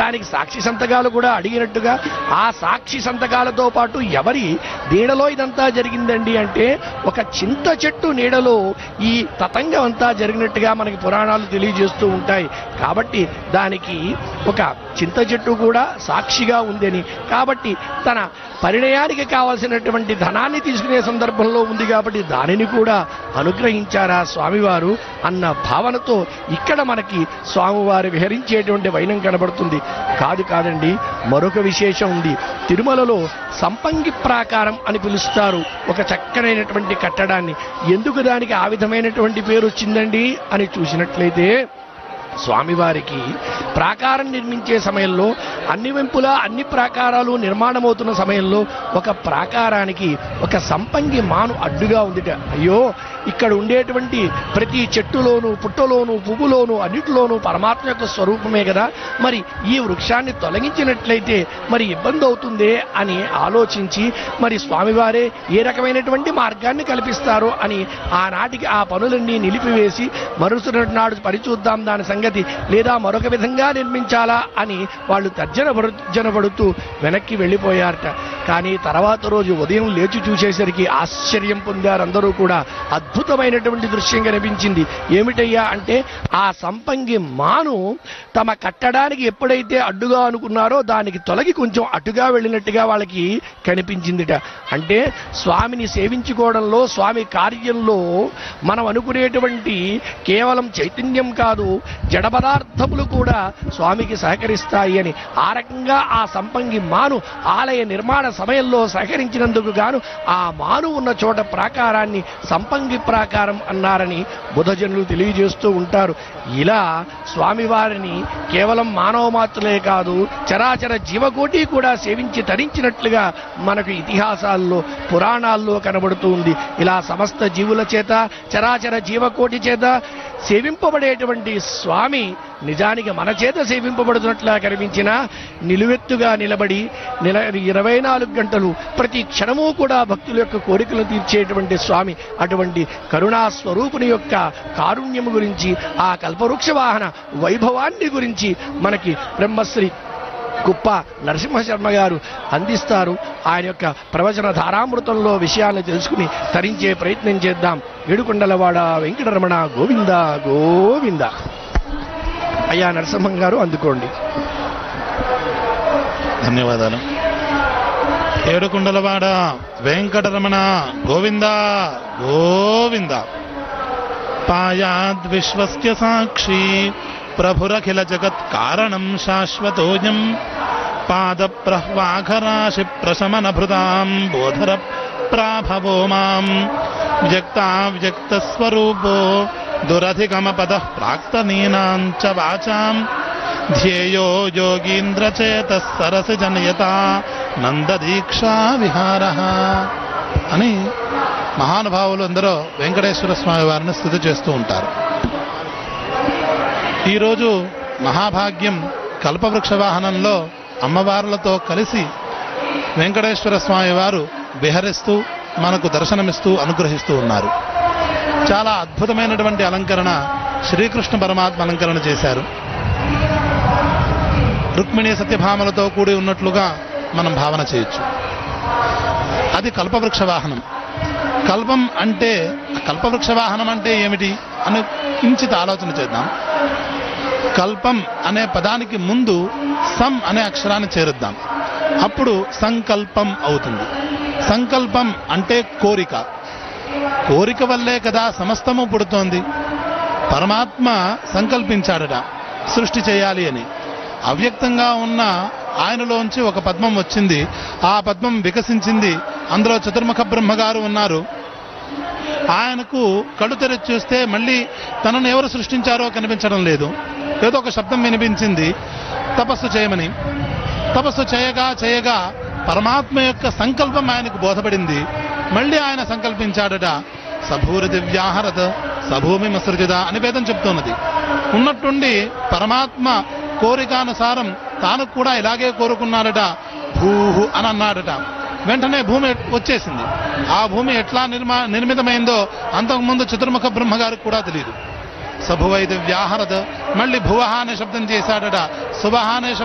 దానికి సాక్షి సంతకాలు కూడా అడిగినట్టుగా ఆ సాక్షి సంతకాలతో పాటు ఎవరి నీడలో ఇదంతా జరిగిందండి అంటే ఒక చింత చెట్టు నీడలో ఈ తతంగం అంతా జరిగినట్టుగా మనకి పురాణాలు తెలియజేస్తూ ఉంటాయి కాబట్టి దానికి ఒక చింత చెట్టు కూడా సాక్షిగా ఉందని కాబట్టి తన పరిణయానికి కావలసినటువంటి ధనాన్ని తీసుకునే సందర్భంలో ఉంది కాబట్టి దానిని కూడా అనుగ్రహించారా స్వామివారు అన్న భావనతో ఇక్కడ మనకి స్వామివారు విహరించేటువంటి వైనం కనబడుతుంది కాదు కాదండి మరొక విశేషం ఉంది తిరుమలలో సంపంగి ప్రాకారం అని పిలుస్తారు ఒక చక్కనైనటువంటి కట్టడాన్ని ఎందుకు దానికి ఆ విధమైనటువంటి పేరు వచ్చిందండి అని చూసినట్లయితే స్వామివారికి ప్రాకారం నిర్మించే సమయంలో అన్ని వెంపులా అన్ని ప్రాకారాలు నిర్మాణమవుతున్న సమయంలో ఒక ప్రాకారానికి ఒక సంపంగి మాను అడ్డుగా ఉందిట అయ్యో ఇక్కడ ఉండేటువంటి ప్రతి చెట్టులోను పుట్టలోను పువ్వులోను అన్నిటిలోనూ పరమాత్మ యొక్క స్వరూపమే కదా మరి ఈ వృక్షాన్ని తొలగించినట్లయితే మరి ఇబ్బంది అవుతుందే అని ఆలోచించి మరి స్వామివారే ఏ రకమైనటువంటి మార్గాన్ని కల్పిస్తారో అని ఆనాటికి ఆ పనులన్నీ నిలిపివేసి మరుసటి నాడు పరిచూద్దాం దాని సంగతి లేదా మరొక విధంగా నిర్మించాలా అని వాళ్ళు తర్జన భర్జన పడుతూ వెనక్కి వెళ్ళిపోయారట కానీ తర్వాత రోజు ఉదయం లేచి చూసేసరికి ఆశ్చర్యం పొందారు అందరూ కూడా అద్భుతమైనటువంటి దృశ్యం కనిపించింది ఏమిటయ్యా అంటే ఆ సంపంగి మాను తమ కట్టడానికి ఎప్పుడైతే అడ్డుగా అనుకున్నారో దానికి తొలగి కొంచెం అటుగా వెళ్ళినట్టుగా వాళ్ళకి కనిపించిందిట అంటే స్వామిని సేవించుకోవడంలో స్వామి కార్యంలో మనం అనుకునేటువంటి కేవలం చైతన్యం కాదు జడ పదార్థములు కూడా స్వామికి సహకరిస్తాయి అని ఆ రకంగా ఆ సంపంగి మాను ఆలయ నిర్మాణ సమయంలో సహకరించినందుకు గాను ఆ మాను ఉన్న చోట ప్రాకారాన్ని సంపంగి ప్రాకారం అన్నారని బుధజనులు తెలియజేస్తూ ఉంటారు ఇలా స్వామివారిని కేవలం మానవ మాత్రులే కాదు చరాచర జీవకోటి కూడా సేవించి తరించినట్లుగా మనకు ఇతిహాసాల్లో పురాణాల్లో కనబడుతూ ఉంది ఇలా సమస్త జీవుల చేత చరాచర జీవకోటి చేత సేవింపబడేటువంటి స్వామి నిజానికి మన చేత సేవింపబడుతున్నట్లా కనిపించిన నిలువెత్తుగా నిలబడి నిల ఇరవై నాలుగు గంటలు ప్రతి క్షణము కూడా భక్తుల యొక్క కోరికలు తీర్చేటువంటి స్వామి అటువంటి కరుణా స్వరూపుని యొక్క కారుణ్యము గురించి ఆ కల్పవృక్ష వాహన వైభవాన్ని గురించి మనకి బ్రహ్మశ్రీ కుప్ప నరసింహ శర్మ గారు అందిస్తారు ఆయన యొక్క ప్రవచన ధారామృతంలో విషయాలను తెలుసుకుని తరించే ప్రయత్నం చేద్దాం ఏడుకొండలవాడ వెంకటరమణ గోవింద గోవింద అయ్యా నరసింహం గారు అందుకోండి ధన్యవాదాలు ఏడుకుండలవాడ వెంకటరమణ గోవింద గోవింద పాయాద్ విశ్వస్య సాక్షి ప్రభురఖిల జగత్ కారణం శాశ్వతోజం పాద ప్రహ్వాఘరాశి ప్రశమన భృతాం బోధర ప్రాభవో మాం వ్యక్తా వ్యక్త స్వరూపో దురధిగమ పద ప్రాక్తనీనాం చ వాచాం ధ్యేయో యోగీంద్రచేత సరసి జనయత నందదీక్షా విహార అని మహానుభావులు అందరూ వెంకటేశ్వర స్వామి వారిని స్థుతి చేస్తూ ఉంటారు ఈరోజు మహాభాగ్యం కల్పవృక్ష వాహనంలో అమ్మవార్లతో కలిసి వెంకటేశ్వర స్వామి వారు విహరిస్తూ మనకు దర్శనమిస్తూ అనుగ్రహిస్తూ ఉన్నారు చాలా అద్భుతమైనటువంటి అలంకరణ శ్రీకృష్ణ పరమాత్మ అలంకరణ చేశారు రుక్మిణి సత్యభామలతో కూడి ఉన్నట్లుగా మనం భావన చేయొచ్చు అది కల్పవృక్ష వాహనం కల్పం అంటే కల్పవృక్ష వాహనం అంటే ఏమిటి అని కించిత ఆలోచన చేద్దాం కల్పం అనే పదానికి ముందు సం అనే అక్షరాన్ని చేరుద్దాం అప్పుడు సంకల్పం అవుతుంది సంకల్పం అంటే కోరిక కోరిక వల్లే కదా సమస్తము పుడుతోంది పరమాత్మ సంకల్పించాడట సృష్టి చేయాలి అని అవ్యక్తంగా ఉన్న ఆయనలోంచి ఒక పద్మం వచ్చింది ఆ పద్మం వికసించింది అందులో చతుర్ముఖ బ్రహ్మగారు ఉన్నారు ఆయనకు కళ్ళు తెరిచి చూస్తే మళ్ళీ తనను ఎవరు సృష్టించారో కనిపించడం లేదు ఏదో ఒక శబ్దం వినిపించింది తపస్సు చేయమని తపస్సు చేయగా చేయగా పరమాత్మ యొక్క సంకల్పం ఆయనకు బోధపడింది మళ్ళీ ఆయన సంకల్పించాడట సభూరి దివ్యాహరత సభూమి మసృజద అని వేదం చెప్తున్నది ఉన్నట్టుండి పరమాత్మ కోరికానుసారం తాను కూడా ఇలాగే కోరుకున్నాడట భూహు అని అన్నాడట వెంటనే భూమి వచ్చేసింది ఆ భూమి ఎట్లా నిర్మా నిర్మితమైందో అంతకుముందు చతుర్ముఖ బ్రహ్మగారికి కూడా తెలియదు సభువైద వ్యాహరద మళ్ళీ భువహ అనే శబ్దం చేశాడట సుబహ అనే శబ్దం